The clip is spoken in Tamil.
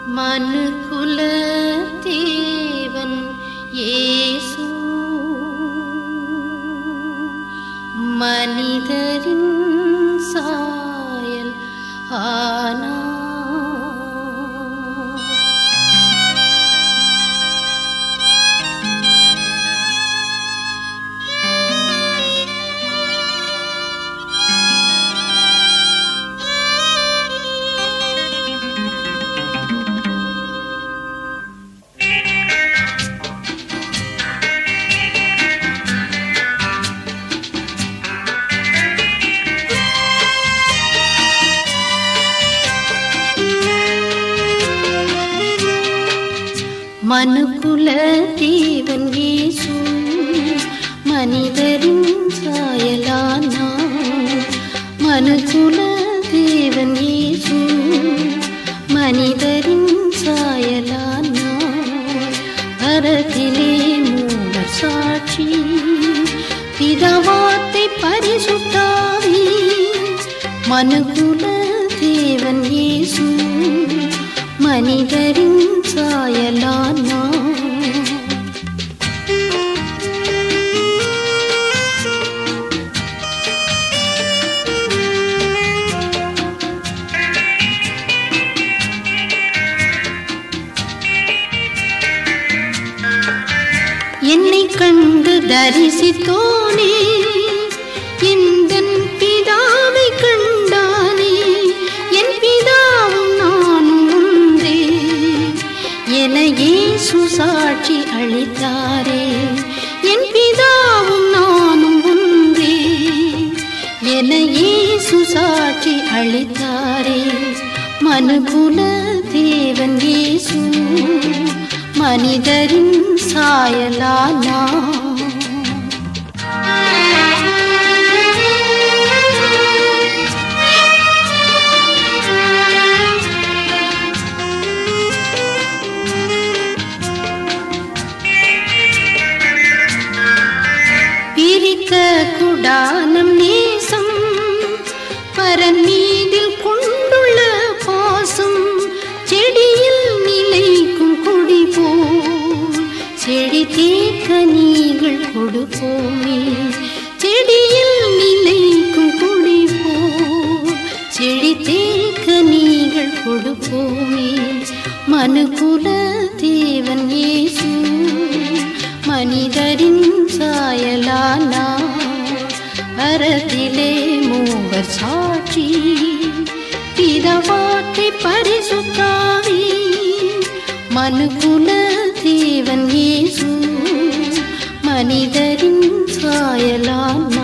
மனுகுல தேவன் இயேசு மனிதரின் சாயல் ஆனா மனுக்குல தேவன் இயேசு மனிதரின் சாயலானா மனுக்குல தேவன் இயேசு மனிதரின் சாயலானா பரத்திலே மூவர் சாட்சி பிதவாத்தை பரிசுத்தாவி மனுக்குல தேவன் இயேசு மனிதரின் சாயலானா என்னை கண்டு தரிசித்தோனே எந்தன் பிதாவை கண்டானே என் பிதாவும் நானும் ஒன்றே என இயேசு சாட்சி அளித்தாரே என் பிதாவும் நானும் ஒன்றே என இயேசு சாட்சி அளித்தாரே மனுகுல தேவன் இயேசு மனிதரின் சாயலானா பிரிக்க குடானம் நேசம் பரன் மீதில் கொண்டுள்ள பாசம் செடியில் நிலைக்கும் கொடி போல் செடி தேக்க நீங்கள் கொடுப்போமே செடியில் நிலைக்கும் கொடி போல் செடி தேக்க நீங்கள் கொடுப்போமே மனுகுல தேவன் இயேசு மனிதரின் சாயலானா அறத்திலே மூவர் சாட்சி பிதவாற்றை பரிசுத்தாவி மனுகுல தேவன் இயேசு மனிதரின் சாயலானா